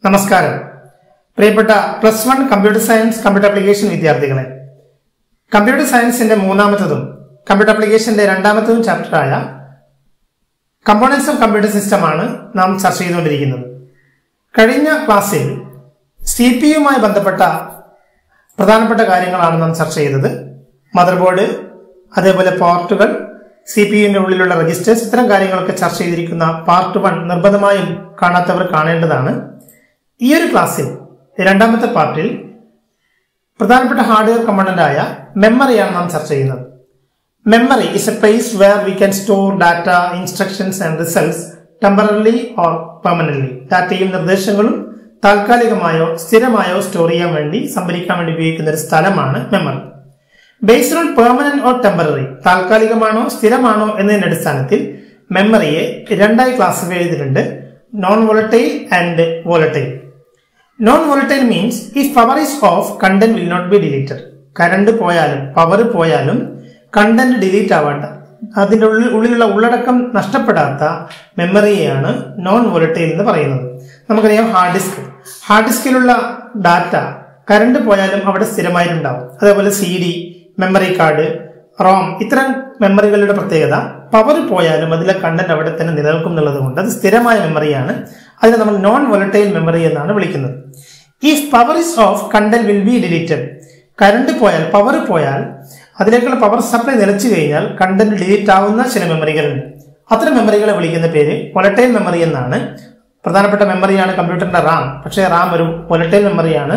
നമസ്കാരം പ്രിയപ്പെട്ട plus one computer science computer application വിദ്യാർത്ഥികളെ കമ്പ്യൂട്ടർ സയൻസിന്റെ മൂന്നാമത്തതും കമ്പ്യൂട്ടർ ആപ്ലിക്കേഷന്റെ രണ്ടാമത്തതും ചാപ്റ്ററായ കമ്പോണൻസ് ഓഫ് കമ്പ്യൂട്ടർ സിസ്റ്റമാണ് നാം ചർച്ച ചെയ്തുകൊണ്ടിരിക്കുന്നത് കഴിഞ്ഞ ക്ലാസ്സിൽ സി പി യുമായി ബന്ധപ്പെട്ട പ്രധാനപ്പെട്ട കാര്യങ്ങളാണ് നാം ചർച്ച ചെയ്തത് മദർ ബോർഡ് അതേപോലെ പോർട്ടുകൾ സി പി യുവിന്റെ ഉള്ളിലുള്ള രജിസ്റ്റേഴ്സ് ഇത്തരം കാര്യങ്ങളൊക്കെ ചർച്ച ചെയ്തിരിക്കുന്ന പാർട്ട് വൺ നിർബന്ധമായും കാണാത്തവർ കാണേണ്ടതാണ് ഈ ഒരു ക്ലാസ്സിൽ രണ്ടാമത്തെ പാർട്ടിൽ പ്രധാനപ്പെട്ട ഹാർഡ്വെയർ കമ്പോണന്റ് ആയ മെമ്മറിയാണ് നാം ചർച്ച ചെയ്യുന്നത് memory is a place where we can store data instructions and results temporarily or permanently ഡാറ്റയും നിർദ്ദേശങ്ങളും താൽക്കാലികമായോ സ്ഥിരമായോ സ്റ്റോർ ചെയ്യാൻ വേണ്ടി സംഭരിക്കാൻ വേണ്ടി ഉപയോഗിക്കുന്ന ഒരു സ്ഥലമാണ് memory based on permanent or temporary താൽക്കാലികമാണോ സ്ഥിരമാണോ എന്നതിന്റെ അടിസ്ഥാനത്തിൽ മെമ്മറിയെ രണ്ടായി ക്ലാസിഫൈ ചെയ്തിട്ടുണ്ട് non volatile and volatile non volatile means if power is off content will not be deleted current പോയാലും പവർ പോയാലും കണ്ടന്റ് ഡിലീറ്റ് ആവാത്ത അതിൻ്റെ ഉള്ളിൽ ഉള്ളിലുള്ള ഉള്ളടക്കം നഷ്ടപ്പെടാത്ത മെമ്മറിയെയാണ് നോൺ വോളറ്റൈൽ എന്ന് പറയുന്നത് നമുക്കറിയാം ഹാർഡ് ഡിസ്ക് ഹാർഡ് ഡിസ്കിലുള്ള ഡാറ്റ കറണ്ട് പോയാലും അവിടെ സ്ഥിരമായിട്ടുണ്ടാവും അതേപോലെ C D memory card ROM ഇത്തരം മെമ്മറികളുടെ പ്രത്യേകത പവർ പോയാലും അതിലെ കണ്ടന്റ് അവിടെ തന്നെ നിലനിൽക്കും എന്നുള്ളത് കൊണ്ട് അത് സ്ഥിരമായ മെമ്മറിയാണ് അതിനെ നമ്മൾ നോൺ വോളറ്റൈൽ മെമ്മറി എന്നാണ് വിളിക്കുന്നത് if power is off content will be deleted current പോയാൽ പവർ പോയാൽ അതിലേക്കുള്ള പവർ സപ്ലൈ നിലച്ചു കഴിഞ്ഞാൽ കണ്ടന്റ് ഡിലീറ്റ് ആവുന്ന ചില മെമ്മറികളുണ്ട് അത്തരം മെമ്മറികളെ വിളിക്കുന്ന പേര് വൊലറ്റൈൽ മെമ്മറി എന്നാണ് പ്രധാനപ്പെട്ട മെമ്മറിയാണ് കമ്പ്യൂട്ടറിന്റെ റാം പക്ഷേ റാം ഒരു വൊലറ്റൈൽ മെമ്മറിയാണ്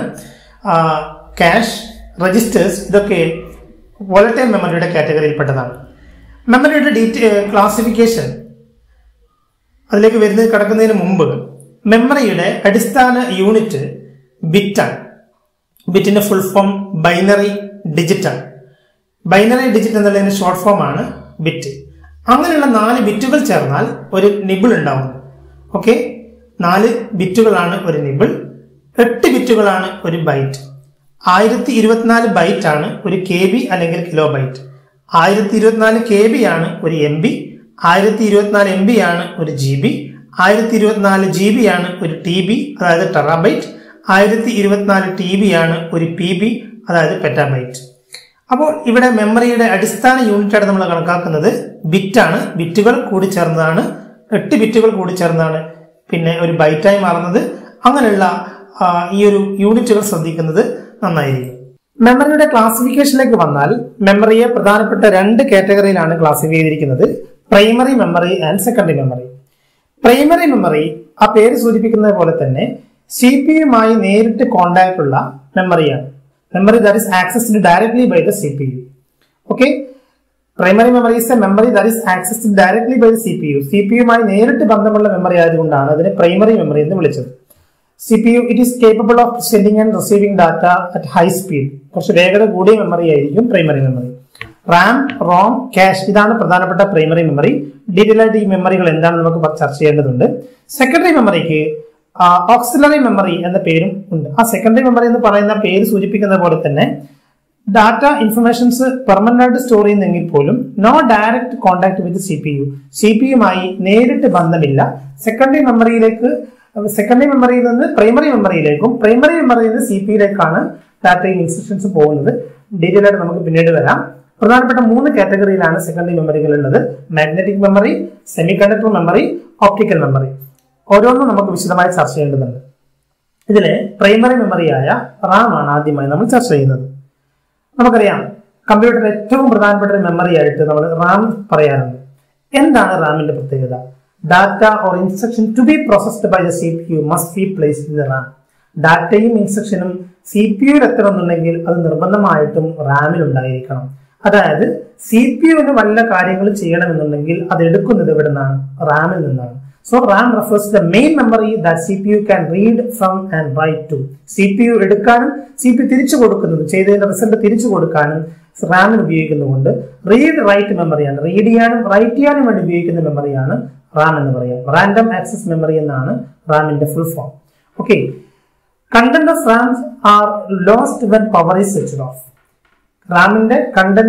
ക്യാഷ് രജിസ്റ്റേഴ്സ് ഇതൊക്കെ വോളറ്റൈൽ മെമ്മറിയുടെ കാറ്റഗറിയിൽപ്പെട്ടതാണ് മെമ്മറിയുടെ ഡീറ്റെയിൽ ക്ലാസിഫിക്കേഷൻ അതിലേക്ക് വരുന്നത് കിടക്കുന്നതിന് മുമ്പ് മെമ്മറിയുടെ അടിസ്ഥാന യൂണിറ്റ് ബിറ്റാണ് ബിറ്റിന്റെ ഫുൾ ഫോം ബൈനറി ഡിജിറ്റാണ് ബൈനറി ഡിജിറ്റ് എന്നുള്ളതിന്റെ ഷോർട്ട് ഫോം ആണ് ബിറ്റ് അങ്ങനെയുള്ള നാല് ബിറ്റുകൾ ചേർന്നാൽ ഒരു നിബിൾ ഉണ്ടാവും ഓക്കെ നാല് ബിറ്റുകളാണ് ഒരു നിബിൾ എട്ട് ബിറ്റുകളാണ് ഒരു ബൈറ്റ് ആയിരത്തി ഇരുപത്തിനാല് ബൈറ്റ് ആണ് ഒരു കെ ബി അല്ലെങ്കിൽ കിലോ ബൈറ്റ് ആയിരത്തി ഇരുപത്തിനാല് കെ ബി ആണ് ഒരു എം ബി ആയിരത്തി ഇരുപത്തിനാല് എം ബി ആണ് ഒരു ജി ബി ആയിരത്തി ഇരുപത്തിനാല് ജി ബി ആണ് ഒരു ടി ബി അതായത് ടെറാബൈറ്റ് ആയിരത്തി ഇരുപത്തിനാല് ടി ബി ആണ് ഒരു പി ബി അതായത് പെറ്റാബൈറ്റ് അപ്പോൾ ഇവിടെ മെമ്മറിയുടെ അടിസ്ഥാന യൂണിറ്റായിട്ട് നമ്മൾ കണക്കാക്കുന്നത് ബിറ്റാണ് ബിറ്റുകൾ കൂടി ചേർന്നതാണ് എട്ട് ബിറ്റുകൾ കൂടി ചേർന്നതാണ് പിന്നെ ഒരു ബൈറ്റായി മാറുന്നത് അങ്ങനെയുള്ള ഈ ഒരു യൂണിറ്റുകൾ ശ്രദ്ധിക്കുന്നത് നന്നായിരിക്കും മെമ്മറിയുടെ ക്ലാസിഫിക്കേഷനിലേക്ക് വന്നാൽ മെമ്മറിയെ പ്രധാനപ്പെട്ട രണ്ട് കാറ്റഗറിയിലാണ് ക്ലാസിഫൈ ചെയ്തിരിക്കുന്നത് primary memory and secondary memory primary memory ആ പേര് സൂചിപ്പിക്കുന്നത് പോലെ തന്നെ സി പി യുമായി നേരിട്ട് കോണ്ടാക്ട് ഉള്ള മെമ്മറിയാണ് memory that is accessed directly by the C P U okay primary memory is a memory that is accessed directly by the C P U C P യുമായി നേരിട്ട് ബന്ധമുള്ള മെമ്മറി ആയതുകൊണ്ടാണ് അതിനെ primary memory എന്ന് വിളിച്ചത് C P U it is capable of sending and receiving data at high speed കുറച്ച് വേഗത കൂടിയ മെമ്മറി ആയിരിക്കും primary memory RAM ROM cache ഇതാണ് പ്രധാനപ്പെട്ട പ്രൈമറി മെമ്മറി ഡീറ്റെയിൽ ആയിട്ട് ഈ മെമ്മറികൾ എന്താണെന്ന് നമുക്ക് ചർച്ച ചെയ്യേണ്ടതുണ്ട് സെക്കൻഡറി മെമ്മറിക്ക് ഓക്സിലറി മെമ്മറി എന്ന പേരും ഉണ്ട് ആ സെക്കൻഡറി മെമ്മറി എന്ന് പറയുന്ന പേര് സൂചിപ്പിക്കുന്ന പോലെ തന്നെ ഡാറ്റ ഇൻഫർമേഷൻസ് പെർമനന്റ് ആയിട്ട് സ്റ്റോർ ചെയ്യുന്നെങ്കിൽ പോലും no direct contact with C P U C P യുമായി നേരിട്ട് ബന്ധമില്ല സെക്കൻഡറി മെമ്മറിയിലേക്ക് സെക്കൻഡറി മെമ്മറിയിൽ നിന്ന് പ്രൈമറി മെമ്മറിയിലേക്കും പ്രൈമറി മെമ്മറിയിൽ നിന്ന് സി പി യിലേക്കാണ് ഡാറ്റയും ഇൻസ്ട്രക്ഷൻസ് പോകുന്നത് ഡീറ്റെയിൽ ആയിട്ട് നമുക്ക് പിന്നീട് വരാം പ്രധാനപ്പെട്ട മൂന്ന് കാറ്റഗറിയിലാണ് സെക്കൻഡറി മെമ്മറികൾ ഉള്ളത് magnetic memory semiconductor memory optical memory ഓരോന്നും നമുക്ക് വിശദമായി ചർച്ച ചെയ്യേണ്ടതുണ്ട് ഇതിലെ പ്രൈമറി മെമ്മറിയായ റാം ആണ് ആദ്യമായി നമ്മൾ ചർച്ച ചെയ്യുന്നത് നമുക്കറിയാം കമ്പ്യൂട്ടറിൽ ഏറ്റവും പ്രധാനപ്പെട്ട ഒരു മെമ്മറി ആയിട്ട് നമ്മൾ റാം പറയാറുണ്ട് എന്താണ് റാമിന്റെ പ്രത്യേകത data or instruction to be processed by the C P U must be place in the RAM ഡാറ്റയും ഇൻസ്ട്രക്ഷനും സി പി യുയിൽ എത്തണമെന്നുണ്ടെങ്കിൽ അത് നിർബന്ധമായിട്ടും റാമിൽ ഉണ്ടായിരിക്കണം അതായത് സി പി യുവിന് വല്ല കാര്യങ്ങൾ ചെയ്യണമെന്നുണ്ടെങ്കിൽ അത് എടുക്കുന്നത് ഇവിടെ നിന്നാണ് റാമിൽ നിന്നാണ് so RAM refers the main memory that C P U can read from and write to C P U എടുക്കാനും സി പി തിരിച്ചു കൊടുക്കുന്നത് ചെയ്തതിന്റെ റിസൾട്ട് തിരിച്ചു കൊടുക്കാനും റാമിന് ഉപയോഗിക്കുന്നതുകൊണ്ട് റീഡ് റൈറ്റ് മെമ്മറിയാണ് റീഡ് ചെയ്യാനും റൈറ്റ് ചെയ്യാനും വേണ്ടി ഉപയോഗിക്കുന്ന മെമ്മറിയാണ് റാം എന്ന് പറയാം റാൻഡം ആക്സസ് മെമ്മറി എന്നാണ് റാമിന്റെ full form okay content of RAM are lost when power is switch off റാമിന്റെ കണ്ടന്റ്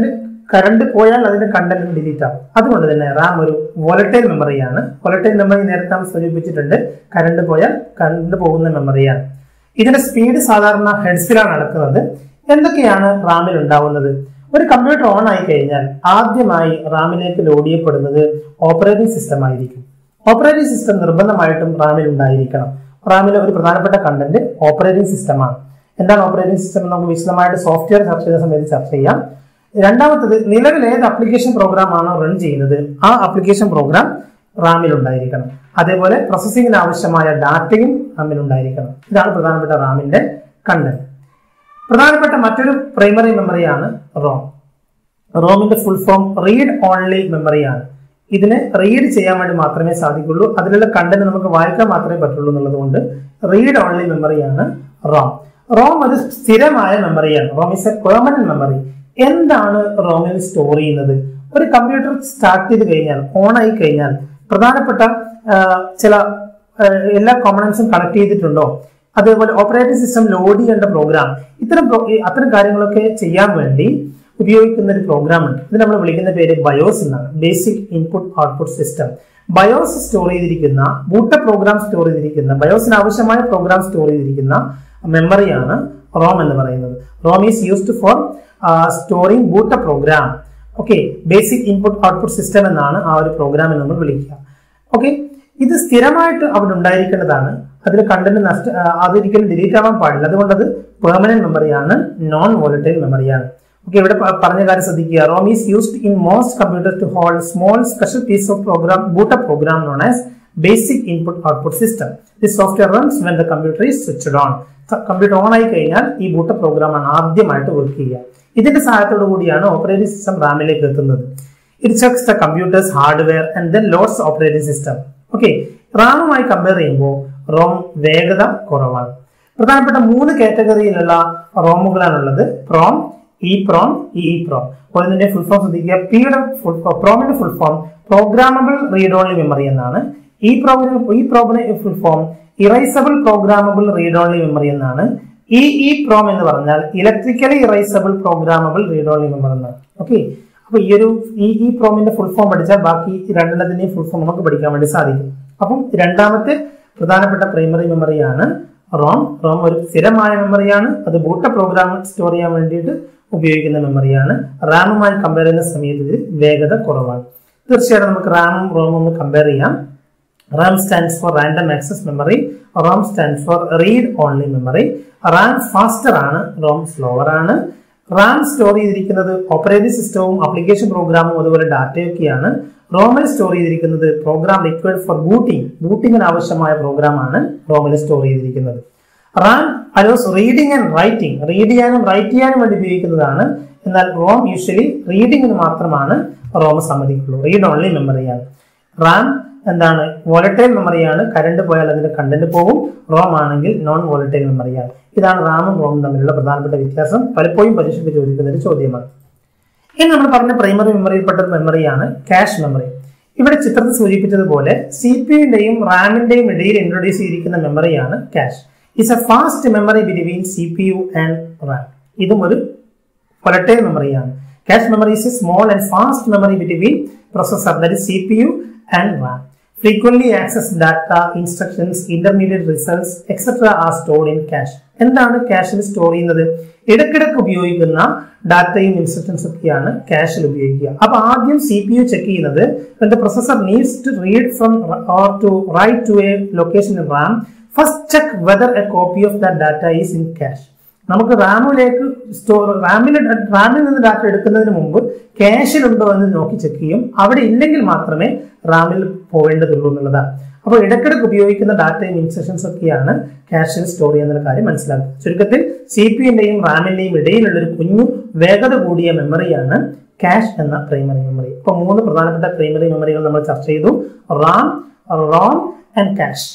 കറണ്ട് പോയാൽ അതിന്റെ കണ്ടന്റ് ഡിലീറ്റ് ആവും അതുകൊണ്ട് തന്നെ റാം ഒരു വോളറ്റൈൽ മെമ്മറിയാണ് വോളറ്റൈൽ മെമ്മറി നേരത്തെ നാം സൂചിപ്പിച്ചിട്ടുണ്ട് കറണ്ട് പോയാൽ കറണ്ട് പോകുന്ന മെമ്മറിയാണ് ഇതിന്റെ സ്പീഡ് സാധാരണ ഹെഡ്സിലാണ് നടക്കുന്നത് എന്തൊക്കെയാണ് റാമിൽ ഉണ്ടാവുന്നത് ഒരു കമ്പ്യൂട്ടർ ഓൺ ആയി കഴിഞ്ഞാൽ ആദ്യമായി റാമിലേക്ക് ലോഡ് ചെയ്യപ്പെടുന്നത് ഓപ്പറേറ്റിംഗ് സിസ്റ്റം ആയിരിക്കും ഓപ്പറേറ്റിംഗ് സിസ്റ്റം നിർബന്ധമായിട്ടും റാമിൽ ഉണ്ടായിരിക്കണം റാമിലെ ഒരു പ്രധാനപ്പെട്ട കണ്ടന്റ് ഓപ്പറേറ്റിംഗ് സിസ്റ്റമാണ് എന്താണ് ഓപ്പറേറ്റിംഗ് സിസ്റ്റം എന്ന് നമുക്ക് വിശദമായിട്ട് സോഫ്റ്റ്വെയർ ചർച്ച ചെയ്യുന്ന സമയത്ത് ചർച്ച ചെയ്യാം രണ്ടാമത്തത് നിലവിൽ ഏത് ആപ്ലിക്കേഷൻ പ്രോഗ്രാം ആണോ റൺ ചെയ്യുന്നത് ആ ആപ്ലിക്കേഷൻ പ്രോഗ്രാം റാമിൽ ഉണ്ടായിരിക്കണം അതേപോലെ പ്രോസസ്സിംഗിന് ആവശ്യമായ ഡാറ്റയും റാമിൽ ഉണ്ടായിരിക്കണം ഇതാണ് പ്രധാനപ്പെട്ട റാമിന്റെ കണ്ടന്റ് പ്രധാനപ്പെട്ട മറ്റൊരു പ്രൈമറി മെമ്മറിയാണ് റോം റോമിന്റെ ഫുൾ ഫോം റീഡ് ഓൺലി മെമ്മറിയാണ് ഇതിനെ റീഡ് ചെയ്യാൻ വേണ്ടി മാത്രമേ സാധിക്കുള്ളൂ അതിലുള്ള കണ്ടന്റ് നമുക്ക് വായിക്കാൻ മാത്രമേ പറ്റുള്ളൂ എന്നുള്ളത് കൊണ്ട് റീഡ് ഓൺലി മെമ്മറിയാണ് റോം റോം ഒരു സ്ഥിരമായ മെമ്മറിയാണ് ROM is a permanent memory എന്താണ് റോമിൽ സ്റ്റോർ ചെയ്യുന്നത് ഒരു കമ്പ്യൂട്ടർ സ്റ്റാർട്ട് ചെയ്ത് കഴിഞ്ഞാൽ ഓൺ ആയി കഴിഞ്ഞാൽ പ്രധാനപ്പെട്ട ആ, ചില ആ, എല്ലാ കോമ്പണൻസും കണക്ട് ചെയ്തിട്ടുണ്ടോ അതേപോലെ ഓപ്പറേറ്റിംഗ് സിസ്റ്റം ലോഡ് ചെയ്യേണ്ട പ്രോഗ്രാം ഇത്തരം pro- ഈ അത്തരം കാര്യങ്ങളൊക്കെ ചെയ്യാൻ വേണ്ടി ഉപയോഗിക്കുന്ന ഒരു പ്രോഗ്രാം ഉണ്ട് ഇത് നമ്മൾ വിളിക്കുന്ന പേര് ബയോസ് എന്നാണ് basic input output system BIOS store ചെയ്തിരിക്കുന്ന ബൂട്ട പ്രോഗ്രാം സ്റ്റോർ ചെയ്തിരിക്കുന്ന ബയോസിന് ആവശ്യമായ പ്രോഗ്രാം സ്റ്റോർ ചെയ്തിരിക്കുന്ന മെമ്മറിയാണ് റോം എന്ന് പറയുന്നത് ROM is used for storing boot program okay basic input output system എന്നാണ് ആ ഒരു പ്രോഗ്രാമിൽ നമ്മൾ വിളിക്കുക ഓക്കെ ഇത് സ്ഥിരമായിട്ട് അവിടെ ഉണ്ടായിരിക്കേണ്ടതാണ് അതിൽ കണ്ടന്റ് നഷ്ട ആ, അതൊരിക്കലും ഡിലീറ്റ് ആവാൻ പാടില്ല അതുകൊണ്ട് അത് പെർമനന്റ് മെമ്മറിയാണ് നോൺ വോളറ്റൈൽ മെമ്മറിയാണ് ഓക്കെ ഇവിടെ പ- പറഞ്ഞ കാര്യം ശ്രദ്ധിക്കുക ROM is used in most computer to hold small special piece of program boot program known as basic input output system the software runs when the computer is switched on computer on ആയി കഴിഞ്ഞാൽ ഈ ബൂട്ട പ്രോഗ്രാമാണ് ആദ്യമായിട്ട് work ചെയ്യുക ഇതിന്റെ സഹായത്തോടു കൂടിയാണ് operating system റാമിലേക്ക് എത്തുന്നത് it checks the computer's hardware and then loads operating system okay റാമുമായി കമ്പയർ ചെയ്യുമ്പോൾ റോം വേഗത കുറവാണ് പ്രധാനപ്പെട്ട മൂന്ന് കാറ്റഗറിയിലുള്ള റോമുകളാണുള്ളത് PROM E PROM E PROM ഒന്നിന്റെ ഫുൾ ഫോം ശ്രദ്ധിക്കുക പിയുടെ ഫുൾ പ്രോമിന്റെ full form programmable read only memory എന്നാണ് ഈ പ്രോഗ്രാം ഈ പ്രോമിന് full form erasable programmable read only memory എന്നാണ് ഇ ഇ പ്രോം എന്ന് പറഞ്ഞാൽ electrically erasable programmable read only memory എന്നാണ് ഓക്കെ അപ്പൊ ഈ ഒരു ഈ ഈ പ്രോമിന്റെ ഫുൾ ഫോം പഠിച്ചാൽ ബാക്കി രണ്ടെണ്ണത്തിന്റെയും ഫുൾ ഫോം നമുക്ക് പഠിക്കാൻ വേണ്ടി സാധിക്കും അപ്പം രണ്ടാമത്തെ പ്രധാനപ്പെട്ട പ്രൈമറി മെമ്മറിയാണ് റോം റോം ഒരു സ്ഥിരമായ മെമ്മറിയാണ് അത് ബൂട്ട പ്രോഗ്രാം സ്റ്റോർ ചെയ്യാൻ വേണ്ടിയിട്ട് ഉപയോഗിക്കുന്ന മെമ്മറിയാണ് റാമുമായി കമ്പയർ ചെയ്യുന്ന സമയത്ത് ഇത് വേഗത കുറവാണ് തീർച്ചയായിട്ടും നമുക്ക് റാമും റോമും ഒന്ന് കമ്പയർ ചെയ്യാം RAM stands for random access memory. ROM stands for read only memory. RAM faster ആണ് ROM slower ആണ് റാം സ്റ്റോർ ചെയ്തിരിക്കുന്നത് ഓപ്പറേറ്റിംഗ് സിസ്റ്റവും ആപ്ലിക്കേഷൻ പ്രോഗ്രാമും അതുപോലെ ഡാറ്റയൊക്കെയാണ് റോമിൽ സ്റ്റോർ ചെയ്തിരിക്കുന്നത് പ്രോഗ്രാം റിക്വയർഡ് ഫോർ ബൂട്ടിംഗ് ബൂട്ടിങ്ങിന് ആവശ്യമായ പ്രോഗ്രാമാണ് റോമിൽ സ്റ്റോർ ചെയ്തിരിക്കുന്നത് RAM allows reading and writing read ചെയ്യാനും റൈറ്റ് ചെയ്യാനും വേണ്ടി ഉപയോഗിക്കുന്നതാണ് എന്നാൽ റോം യൂഷ്വലി റീഡിങ്ങിന് മാത്രമാണ് റോം സമ്മതിക്കുള്ളൂ റീഡ് ഓൺലി മെമ്മറിയാണ് റാം എന്താണ് വോളറ്റൈൽ മെമ്മറിയാണ് കറണ്ട് പോയാൽ അതിന്റെ കണ്ടന്റ് പോകും റോം ആണെങ്കിൽ നോൺ വോളറ്റൈൽ മെമ്മറിയാണ് ഇതാണ് റാമും റോമും തമ്മിലുള്ള പ്രധാനപ്പെട്ട വ്യത്യാസം പലപ്പോഴും പരീക്ഷയ്ക്ക് ചോദിക്കുന്ന ഒരു ചോദ്യമാണ് ഇനി നമ്മൾ പറഞ്ഞ പ്രൈമറി മെമ്മറിയിൽപ്പെട്ട ഒരു മെമ്മറിയാണ് ക്യാഷ് മെമ്മറി ഇവിടെ ചിത്രത്തിൽ സൂചിപ്പിച്ചതുപോലെ സി പി യുടെയും റാമിന്റെയും ഇടയിൽ ഇൻട്രൊഡ്യൂസ് ചെയ്തിരിക്കുന്ന മെമ്മറിയാണ് cache it's a fast memory between C P U and RAM ഇതും ഒരു volatile memory ആണ് cache memory is a small and fast memory between processor that is CPU and RAM. Frequently accessed data, instructions, intermediate results, etc. are stored in cache. എന്താണ് ക്യാഷിൽ store ചെയ്യുന്നത് ഇടയ്ക്കിടയ്ക്ക് ഉപയോഗിക്കുന്ന ഡാറ്റയും instructions ഒക്കെയാണ് ക്യാഷിൽ ഉപയോഗിക്കുക അപ്പൊ ആദ്യം സി പി യു ചെക്ക് ചെയ്യുന്നത് when the processor needs to read from or to write to a location in RAM first check whether a copy of that data is in cache നമുക്ക് റാമിലേക്ക് store റാമിൽ റാമിൽ നിന്ന് data എടുക്കുന്നതിന് മുമ്പ് ക്യാഷിലുണ്ടോ എന്ന് നോക്കി check ചെയ്യും അവിടെ ഇല്ലെങ്കിൽ മാത്രമേ റാമിൽ പോവേണ്ടതുള്ളൂ എന്നുള്ളതാണ് അപ്പോൾ ഇടയ്ക്കിടയ്ക്ക് ഉപയോഗിക്കുന്ന ഡാറ്റയും ഇൻസ്ട്രക്ഷൻസ് ഒക്കെയാണ് ക്യാഷിൽ സ്റ്റോർ ചെയ്യുന്ന കാര്യം മനസ്സിലാക്കുക ചുരുക്കത്തിൽ സി പി യുടെയും റാമിന്റെയും ഇടയിലുള്ള ഒരു കുഞ്ഞു വേഗത കൂടിയ മെമ്മറിയാണ് ക്യാഷ് എന്ന പ്രൈമറി മെമ്മറി ഇപ്പൊ മൂന്ന് പ്രധാനപ്പെട്ട പ്രൈമറി മെമ്മറികൾ നമ്മൾ ചർച്ച ചെയ്തു റാം റോം ആൻഡ് ക്യാഷ്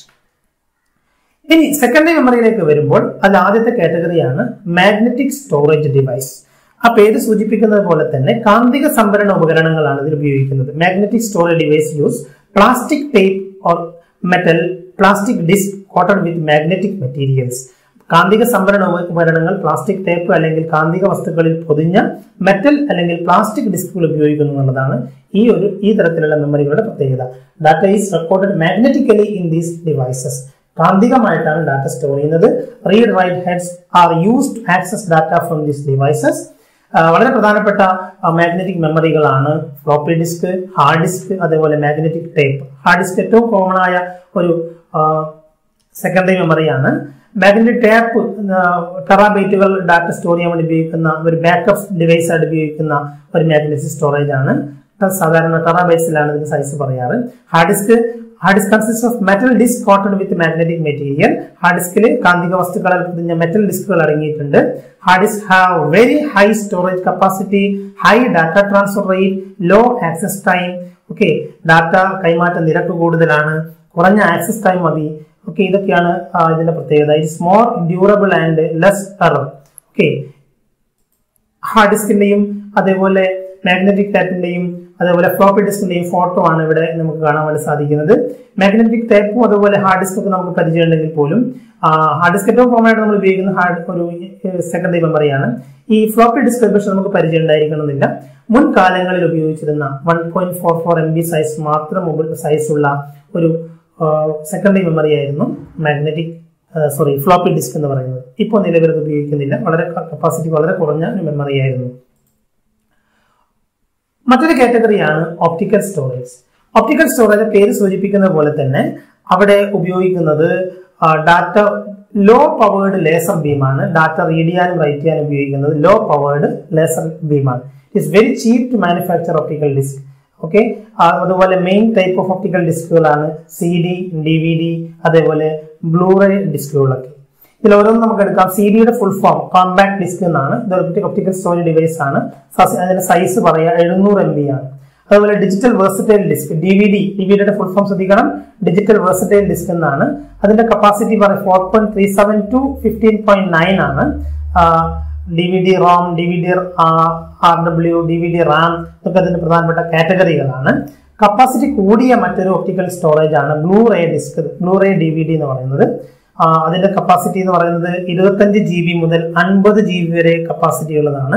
ഇനി സെക്കൻഡറി മെമ്മറിയിലേക്ക് വരുമ്പോൾ അതിൽ ആദ്യത്തെ കാറ്റഗറിയാണ് മാഗ്നറ്റിക് സ്റ്റോറേജ് ഡിവൈസ് ആ പേര് സൂചിപ്പിക്കുന്നത് പോലെ തന്നെ കാന്തിക സംഭരണ ഉപകരണങ്ങളാണ് ഇതിൽ ഉപയോഗിക്കുന്നത് magnetic storage device use plastic tape or metal plastic disk coated with magnetic materials കാന്തിക സംഭരണ ഉപ- ഉപകരണങ്ങൾ പ്ലാസ്റ്റിക് ടേപ്പ് അല്ലെങ്കിൽ കാന്തിക വസ്തുക്കളിൽ പൊതിഞ്ഞ മെറ്റൽ അല്ലെങ്കിൽ പ്ലാസ്റ്റിക് ഡിസ്കുകൾ ഉപയോഗിക്കുന്നു എന്നുള്ളതാണ് ഈ ഒരു ഈ തരത്തിലുള്ള മെമ്മറികളുടെ പ്രത്യേകത data is recorded magnetically in these devices കാന്തികമായിട്ടാണ് ഡാറ്റ സ്റ്റോർ ചെയ്യുന്നത് read write heads are use to access data from these devices വളരെ പ്രധാനപ്പെട്ട മാഗ്നറ്റിക് മെമ്മറികളാണ് ഫ്ലോപ്പി ഡിസ്ക് ഹാർഡ് ഡിസ്ക് അതേപോലെ മാഗ്നറ്റിക് ടേപ്പ് ഹാർഡ് ഡിസ്ക് ഏറ്റവും കോമൺ ആയ ഒരു സെക്കൻഡറി മെമ്മറിയാണ് മാഗ്നറ്റിക് ടേപ്പ് ടെറാബൈറ്റുകൾ ഡാറ്റ സ്റ്റോർ ചെയ്യാൻ വേണ്ടി ഉപയോഗിക്കുന്ന ഒരു ബാക്കപ്പ് ഡിവൈസ് ആയിട്ട് ഉപയോഗിക്കുന്ന ഒരു മാഗ്നറ്റിക് സ്റ്റോറേജ് ആണ് സാധാരണ ടെറാബൈറ്റ്സിലാണ് ഇതിന്റെ സൈസ് പറയാറ് hard disk hard disk consist of metal disk coated with magnetic material hard ഡിസ്കിൽ കാന്തിക വസ്തുക്കളാൽ പൊതിഞ്ഞ മെറ്റൽ ഡിസ്കുകൾ അടങ്ങിയിട്ടുണ്ട് hard disk have very high storage capacity high data transfer rate low access time okay ഡാറ്റ കൈമാറ്റ നിരക്ക് കൂടുതലാണ് കുറഞ്ഞ ആക്സസ് ടൈം മതി ഓക്കെ ഇതൊക്കെയാണ് ആ, ഇതിന്റെ പ്രത്യേകത it's more durable and less error okay hard ഡിസ്കിന്റെയും അതേപോലെ മാഗ്നറ്റിക് ടൈപ്പിന്റെയും അതേപോലെ ഫ്ലോപ്പി ഡിസ്കിന്റെയും ഫോട്ടോ ആണ് ഇവിടെ നമുക്ക് കാണാൻ വേണ്ടി സാധിക്കുന്നത് മാഗ്നറ്റിക് ടൈപ്പും അതുപോലെ ഹാർഡ് ഡിസ്ക് ഒക്കെ നമുക്ക് പരിചയമുണ്ടെങ്കിൽ പോലും ഹാർഡ് ഡിസ്ക് ഏറ്റവും കോമൺ ആയിട്ട് നമ്മൾ ഉപയോഗിക്കുന്ന ഹാർഡ് ഒരു സെക്കൻഡറി മെമ്മറിയാണ് ഈ ഫ്ലോപ്പി ഡിസ്ക് പക്ഷെ നമുക്ക് പരിചയം ഉണ്ടായിരിക്കണമെന്നില്ല മുൻകാലങ്ങളിൽ ഉപയോഗിച്ചിരുന്ന one point four four M B size മാത്രം സൈസ് ഉള്ള ഒരു സെക്കൻഡറി മെമ്മറി ആയിരുന്നു മാഗ്നറ്റിക് സോറി ഫ്ലോപ്പി ഡിസ്ക് എന്ന് പറയുന്നത് ഇപ്പോൾ നിലവിൽ അത് ഉപയോഗിക്കുന്നില്ല വളരെ കപ്പാസിറ്റി വളരെ കുറഞ്ഞ ഒരു മെമ്മറി ആയിരുന്നു മറ്റൊരു കാറ്റഗറിയാണ് ഓപ്റ്റിക്കൽ സ്റ്റോറേജ് ഓപ്റ്റിക്കൽ സ്റ്റോറേജ് പേര് സൂചിപ്പിക്കുന്ന പോലെ തന്നെ അവിടെ ഉപയോഗിക്കുന്നത് ഡാറ്റ ലോ പവേർഡ് ലേസർ ബീമാണ് ഡാറ്റ റീഡ് ചെയ്യാനും റൈറ്റ് ചെയ്യാനും ഉപയോഗിക്കുന്നത് ലോ പവേർഡ് ലേസർ ബീമാണ് it's very cheap to manufacture optical disk okay അതുപോലെ മെയിൻ ടൈപ്പ് ഓഫ് ഓപ്റ്റിക്കൽ ഡിസ്കുകളാണ് C D D V D അതേപോലെ ബ്ലൂറേ ഡിസ്കുകളൊക്കെ ഇതിൽ ഓരോന്നും നമുക്ക് എടുക്കാം സി ഡിയുടെ ഫുൾ ഫോം കോമ്പാക്ട് ഡിസ്ക് എന്നാണ് ഇത് ഒപ്റ്റിക്കൽ സ്റ്റോറേജ് ഡിവൈസ് ആണ് സസ് അതിന്റെ സൈസ് പറയാ എഴുന്നൂറ് എം ബി ആണ് അതുപോലെ digital versatile disk D V D D V ഡിയുടെ ഫുൾ ഫോം ശ്രദ്ധിക്കണം ഡിജിറ്റൽ വേഴ്സറ്റൈൽ ഡിസ്ക് എന്നാണ് അതിന്റെ കപ്പാസിറ്റി പറയും four point three seven to fifteen point nine ആണ് D V D ROM D V D R W D V D RAM ഇതൊക്കെ അതിന്റെ പ്രധാനപ്പെട്ട കാറ്റഗറികളാണ് കപ്പാസിറ്റി കൂടിയ മറ്റൊരു ഒപ്റ്റിക്കൽ സ്റ്റോറേജ് ആണ് Blu ray disk Blu ray D V D എന്ന് പറയുന്നത് ആ, അതിന്റെ കപ്പാസിറ്റി എന്ന് പറയുന്നത് ഇരുപത്തഞ്ച് ജി ബി മുതൽ അൻപത് ജി ബി വരെ കപ്പാസിറ്റി ഉള്ളതാണ്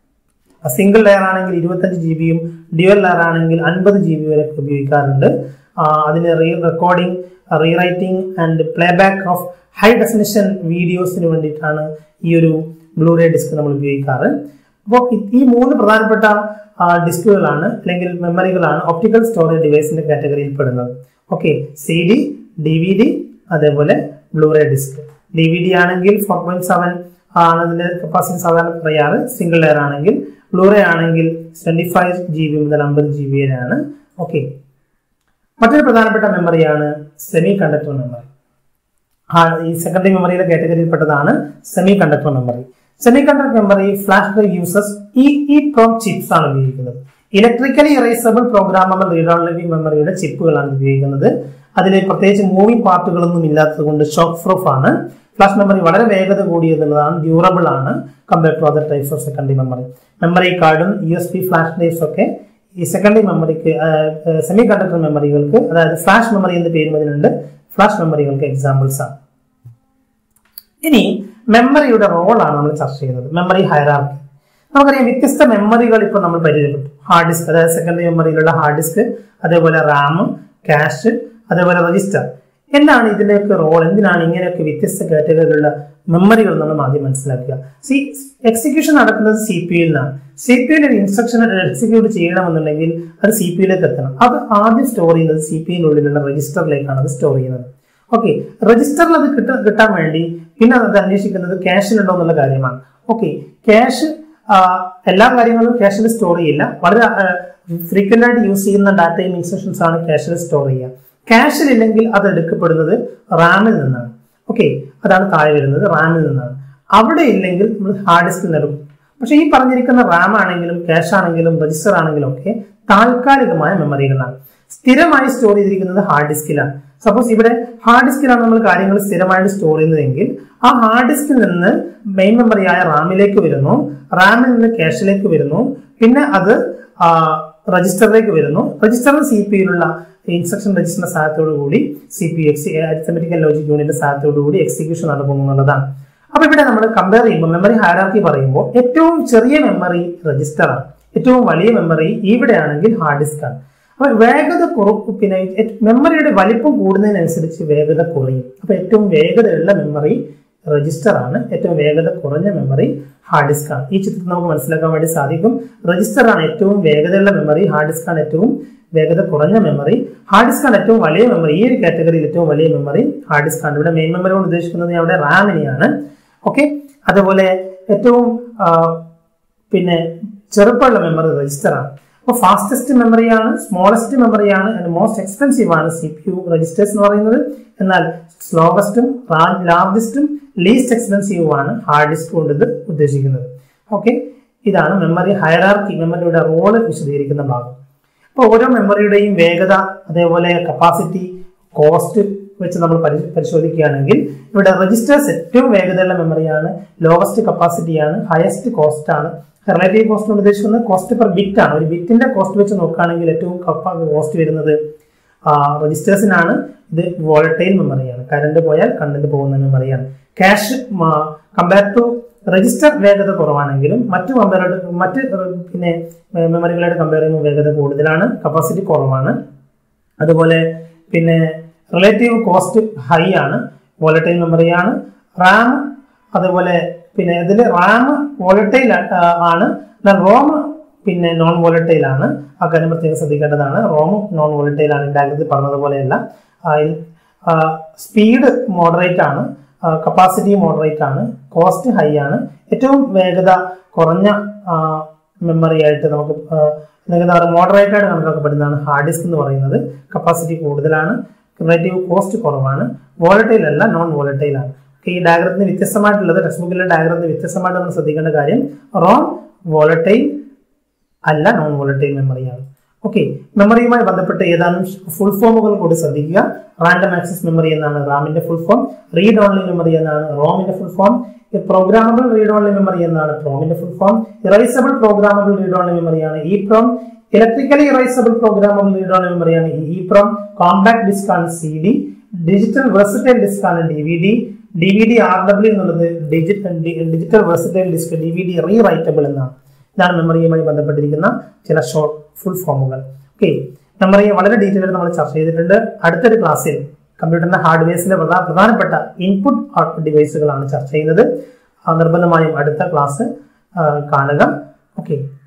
സിംഗിൾ ലെയർ ആണെങ്കിൽ ഇരുപത്തഞ്ച് ജി ബിയും ഡ്യുവൽ ലെയർ ആണെങ്കിൽ അൻപത് ജി ബി വരെ ഉപയോഗിക്കാറുണ്ട് ആ, അതിന് re recording rewriting and playback of high definition വീഡിയോസിന് വേണ്ടിയിട്ടാണ് ഈ ഒരു ബ്ലൂറേ ഡിസ്ക് നമ്മൾ ഉപയോഗിക്കാറ് അപ്പോൾ ഈ മൂന്ന് പ്രധാനപ്പെട്ട ആ, ഡിസ്കുകളാണ് അല്ലെങ്കിൽ മെമ്മറികളാണ് ഒപ്റ്റിക്കൽ സ്റ്റോറേജ് ഡിവൈസിന്റെ കാറ്റഗറിയിൽ പെടുന്നത് okay C D D V D അതേപോലെ Blu ray disk D V D ആണെങ്കിൽ ഫോർ പോയിന്റ് സെവൻ ആണ് അതിന്റെ കപ്പാസിറ്റി സാധാരണ പറയാറ് സിംഗിൾ ലെയർ ആണെങ്കിൽ ബ്ലൂറേ ആണെങ്കിൽ ട്വന്റി ഫൈവ് ജി ബി മുതൽ അമ്പത് ജി ബി വരെയാണ് ഓക്കെ മറ്റൊരു പ്രധാനപ്പെട്ട മെമ്മറിയാണ് സെമി കണ്ടക്ടർ മെമ്മറി ആ, ഈ സെക്കൻഡറി മെമ്മറിയുടെ കാറ്റഗറിയിൽപ്പെട്ടതാണ് semiconductor memory semiconductor memory flash drive uses E E PROM chips ആണ് ഉപയോഗിക്കുന്നത് electrically erasable programmable read on living മെമ്മറിയുടെ ചിപ്പുകളാണ് ഉപയോഗിക്കുന്നത് അതിൽ പ്രത്യേകിച്ച് മൂവിംഗ് പാർട്ടുകളൊന്നും ഇല്ലാത്തത് കൊണ്ട് ഷോക്ക് പ്രൂഫ് ആണ് ഫ്ലാഷ് മെമ്മറി വളരെ വേഗത കൂടിയതുള്ളതാണ് ഡ്യൂറബിൾ ആണ് compare to other types of secondary memory memory കാർഡും U S P flash drives ഒക്കെ ഈ സെക്കൻഡറി മെമ്മറിക്ക് സെമി കണ്ടക്ടർ മെമ്മറികൾക്ക് അതായത് ഫ്ലാഷ് മെമ്മറി എന്ന പേരും അതിനുണ്ട് ഫ്ലാഷ് മെമ്മറികൾക്ക് എക്സാമ്പിൾസ് ആണ് ഇനി മെമ്മറിയുടെ റോളാണ് നമ്മൾ ചർച്ച ചെയ്യുന്നത് മെമ്മറി ഹൈറാർക്കി നമുക്കറിയാം വ്യത്യസ്ത മെമ്മറികൾ ഇപ്പോൾ നമ്മൾ പരിചയപ്പെട്ടു ഹാർഡ് ഡിസ്ക് അതായത് സെക്കൻഡറി മെമ്മറിയിലുള്ള ഹാർഡ് ഡിസ്ക് അതേപോലെ റാം ക്യാഷ് അതേപോലെ രജിസ്റ്റർ എന്താണ് ഇതിന്റെയൊക്കെ റോൾ എന്തിനാണ് ഇങ്ങനെയൊക്കെ വ്യത്യസ്ത കാറ്റഗറിയിലുള്ള മെമ്മറികൾ നമ്മൾ ആദ്യം മനസ്സിലാക്കുക സി എക്സിക്യൂഷൻ നടക്കുന്നത് സി പി യുയിലാണ് സി പി യുവിൽ ഇൻസ്ട്രക്ഷൻ എക്സിക്യൂട്ട് ചെയ്യണമെന്നുണ്ടെങ്കിൽ അത് സി പി യുയിലേക്ക് എത്തണം അത് ആദ്യം സ്റ്റോർ ചെയ്യുന്നത് സി പി യുവിനുള്ളിലുള്ള രജിസ്റ്ററിലേക്കാണ് അത് സ്റ്റോർ ചെയ്യുന്നത് ഓക്കെ രജിസ്റ്ററിൽ അത് കിട്ട കിട്ടാൻ വേണ്ടി പിന്നെ അത് അന്വേഷിക്കുന്നത് ക്യാഷിലുണ്ടോ എന്നുള്ള കാര്യമാണ് ഓക്കെ ക്യാഷ് എല്ലാ കാര്യങ്ങളും ക്യാഷിൽ സ്റ്റോർ ചെയ്യില്ല വളരെ ഫ്രീക്വന്റ് ആയിട്ട് യൂസ് ചെയ്യുന്ന ഡാറ്റയും ഇൻസ്ട്രക്ഷൻസ് ആണ് ക്യാഷിൽ സ്റ്റോർ ചെയ്യുക ക്യാഷിൽ ഇല്ലെങ്കിൽ അത് എടുക്കപ്പെടുന്നത് റാമിൽ നിന്നാണ് ഓക്കെ അതാണ് താഴെ വരുന്നത് റാമിൽ നിന്നാണ് അവിടെ ഇല്ലെങ്കിൽ നമ്മൾ ഹാർഡ് ഡിസ്കിൽ നിന്ന് എടുക്കും പക്ഷെ ഈ പറഞ്ഞിരിക്കുന്ന റാം ആണെങ്കിലും ക്യാഷ് ആണെങ്കിലും രജിസ്റ്റർ ആണെങ്കിലും ഒക്കെ താൽക്കാലികമായ മെമ്മറികളാണ് സ്ഥിരമായി സ്റ്റോർ ചെയ്തിരിക്കുന്നത് ഹാർഡ് ഡിസ്കിലാണ് സപ്പോസ് ഇവിടെ ഹാർഡ് ഡിസ്കിലാണ് നമ്മൾ കാര്യങ്ങൾ സ്ഥിരമായിട്ട് സ്റ്റോർ ചെയ്യുന്നതെങ്കിൽ ആ ഹാർഡ് ഡിസ്കിൽ നിന്ന് മെയിൻ മെമ്മറിയായ റാമിലേക്ക് വരുന്നു റാമിൽ നിന്ന് ക്യാഷിലേക്ക് വരുന്നു പിന്നെ അത് രജിസ്റ്ററിലേക്ക് വരുന്നു രജിസ്റ്ററിൽ സി പി യിലുള്ള ഇൻസ്ട്രക്ഷൻ രജിസ്റ്ററിന്റെ സഹായത്തോടു കൂടി C P X arithmetical logic യൂണിറ്റിന്റെ സഹായത്തോടു കൂടി എക്സിക്യൂഷൻ നടക്കുന്നു എന്നുള്ളതാണ് അപ്പൊ ഇവിടെ നമ്മൾ കമ്പയർ ചെയ്യുമ്പോൾ മെമ്മറി ഹയറാർക്കി പറയുമ്പോൾ ഏറ്റവും ചെറിയ മെമ്മറി രജിസ്റ്റർ ആണ് ഏറ്റവും വലിയ മെമ്മറി ഇവിടെയാണെങ്കിൽ ഹാർഡ് ഡിസ്ക് ആണ് അപ്പൊ വേഗത കുറവ് പിന്നെ മെമ്മറിയുടെ വലിപ്പം കൂടുന്നതിനനുസരിച്ച് വേഗത കുറയും അപ്പൊ ഏറ്റവും വേഗതയുള്ള മെമ്മറി രജിസ്റ്റർ ആണ് ഏറ്റവും വേഗത കുറഞ്ഞ മെമ്മറി ഹാർഡ് ഡിസ്ക് ആണ് ഈ ചിത്രത്തിൽ നമുക്ക് മനസ്സിലാക്കാൻ വേണ്ടി സാധിക്കും രജിസ്റ്റർ ആണ് ഏറ്റവും വേഗതയുള്ള മെമ്മറി ഹാർഡ് ഡിസ്ക് ആണ് ഏറ്റവും വേഗത കുറഞ്ഞ മെമ്മറി ഹാർഡ് ഡിസ്ക് ആണ് ഏറ്റവും വലിയ മെമ്മറി ഈ ഒരു കാറ്റഗറിയിൽ ഏറ്റവും വലിയ മെമ്മറി ഹാർഡ് ഡിസ്ക് ആണ് ഇവിടെ മെയിൻ മെമ്മറി കൊണ്ട് ഉദ്ദേശിക്കുന്നത് അവിടെ റാമിനെയാണ് ഓക്കെ അതുപോലെ ഏറ്റവും ആ, പിന്നെ ചെറുപ്പമുള്ള മെമ്മറി രജിസ്റ്റർ ആണ് അപ്പോൾ ഫാസ്റ്റസ്റ്റ് മെമ്മറിയാണ് സ്മോളസ്റ്റ് മെമ്മറിയാണ് ആൻഡ് മോസ്റ്റ് എക്സ്പെൻസീവ് ആണ് സി പി യു രജിസ്റ്റേഴ്സ് എന്ന് പറയുന്നത് എന്നാൽ സ്ലോവസ്റ്റും ലാർജസ്റ്റും ലീസ്റ്റ് എക്സ്പെൻസീവ് ആണ് ഹാർഡ് ഡിസ്ക് കൊണ്ട് ഇത് ഉദ്ദേശിക്കുന്നത് ഓക്കെ ഇതാണ് മെമ്മറി ഹയറാർക്കി മെമ്മറിയുടെ റോള് വിശദീകരിക്കുന്ന ഭാഗം അപ്പോൾ ഓരോ മെമ്മറിയുടെയും വേഗത അതേപോലെ കപ്പാസിറ്റി കോസ്റ്റ് വെച്ച് നമ്മൾ പരി- പരിശോധിക്കുകയാണെങ്കിൽ ഇവിടെ രജിസ്റ്റേഴ്സ് ഏറ്റവും വേഗതയുള്ള മെമ്മറിയാണ് ലോവസ്റ്റ് കപ്പാസിറ്റിയാണ് ഹയസ്റ്റ് കോസ്റ്റ് ആണ് റിലേറ്റീവ് കോസ്റ്റ് കൊണ്ട് ഉദ്ദേശിക്കുന്നത് കോസ്റ്റ് പെർ ബിറ്റ് ആണ് ഒരു ബിറ്റിന്റെ കോസ്റ്റ് വെച്ച് നോക്കുകയാണെങ്കിൽ ഏറ്റവും കോസ്റ്റ് വരുന്നത് രജിസ്റ്റേഴ്സിനാണ് ഇത് വോളറ്റൈൽ മെമ്മറിയാണ് കറണ്ട് പോയാൽ കണ്ടന്റ് പോകുന്ന മെമ്മറിയാണ് ക്യാഷ് കമ്പയർ ടു രജിസ്റ്റർ വേഗത കുറവാണെങ്കിലും മറ്റു കമ്പയർ മറ്റ് ഏർ, പിന്നെ മെമ്മറികളായിട്ട് കമ്പയർ ചെയ്യുമ്പോൾ വേഗത കൂടുതലാണ് കപ്പാസിറ്റി കുറവാണ് അതുപോലെ പിന്നെ റിലേറ്റീവ് കോസ്റ്റ് ഹൈ ആണ് വോളറ്റൈൽ മെമ്മറിയാണ് റാം അതുപോലെ പിന്നെ ഇതിൽ റാം വോളറ്റൈൽ ആണ് എന്നാൽ റോം പിന്നെ നോൺ വോളറ്റൈൽ ആണ് ആ കാര്യം പ്രത്യേകം ശ്രദ്ധിക്കേണ്ടതാണ് റോം നോൺ വോളറ്റൈൽ ആണ് ഡയഗ്രത്തിൽ പറഞ്ഞതുപോലെയല്ല സ്പീഡ് മോഡറേറ്റ് ആണ് കപ്പാസിറ്റി മോഡറേറ്റ് ആണ് കോസ്റ്റ് ഹൈ ആണ് ഏറ്റവും വേഗത കുറഞ്ഞ മെമ്മറി ആയിട്ട് നമുക്ക് ആ, എന്താ പറയുക മോഡറേറ്റ് ആയിട്ട് കണക്കാക്കപ്പെടുന്നതാണ് ഹാർഡ് ഡിസ്ക് എന്ന് പറയുന്നത് കപ്പാസിറ്റി കൂടുതലാണ് റിലേറ്റീവ് കോസ്റ്റ് കുറവാണ് വോളറ്റൈൽ അല്ല നോൺ വോളറ്റൈൽ ആണ് Okay, ഈ ഡയഗ്രത്തിന് വ്യത്യസ്തമായിട്ടുള്ളത് ടെക്സ്റ്റ് ബുക്കിലെ ഡയഗ്രത്തിന് വ്യത്യസ്തമായിട്ട് നമ്മൾ ശ്രദ്ധിക്കേണ്ട കാര്യം റോം വോളറ്റൈൽ അല്ല നോൺ വോളറ്റൈൽ മെമ്മറിയാണ് ഓക്കെ മെമ്മറിയുമായി ബന്ധപ്പെട്ട് ഏതാനും ഫുൾ ഫോമുകൾ കൂടി ശ്രദ്ധിക്കുക റാൻഡം ആക്സസ് മെമ്മറി എന്നാണ് റാമിന്റെ full form read only memory എന്നാണ് റോമിന്റെ full form programmable read only memory എന്നാണ് പ്രോമിന്റെ full form erasable programmable read only മെമ്മറിയാണ് ഈ PROM electrically erasable programmable read only മെമ്മറിയാണ് ഈ പ്രോം കോമ്പാക്ട് ഡിസ്ക് ആണ് C D digital versatile disc ആണ് D V D D V D R W എന്നുള്ളത് digital digital versatile disc D V D rewritable എന്നാണ് ഇതാണ് മെമ്മറിയുമായി ബന്ധപ്പെട്ടിരിക്കുന്ന ചില ഷോർട്ട് ഫുൾ ഫോമുകൾ ഓക്കെ മെമ്മറിയെ വളരെ ഡീറ്റെയിൽ ആയിട്ട് നമ്മൾ ചർച്ച ചെയ്തിട്ടുണ്ട് അടുത്തൊരു ക്ലാസ്സിൽ കമ്പ്യൂട്ടറിന്റെ ഹാർഡ്വെയർസിലെ പ്രധാ- പ്രധാനപ്പെട്ട ഇൻപുട്ട് ഔട്ട്പുട്ട് ഡിവൈസുകളാണ് ചർച്ച ചെയ്യുന്നത് ആ, നിർബന്ധമായും അടുത്ത ക്ലാസ് കാണുക ഓക്കെ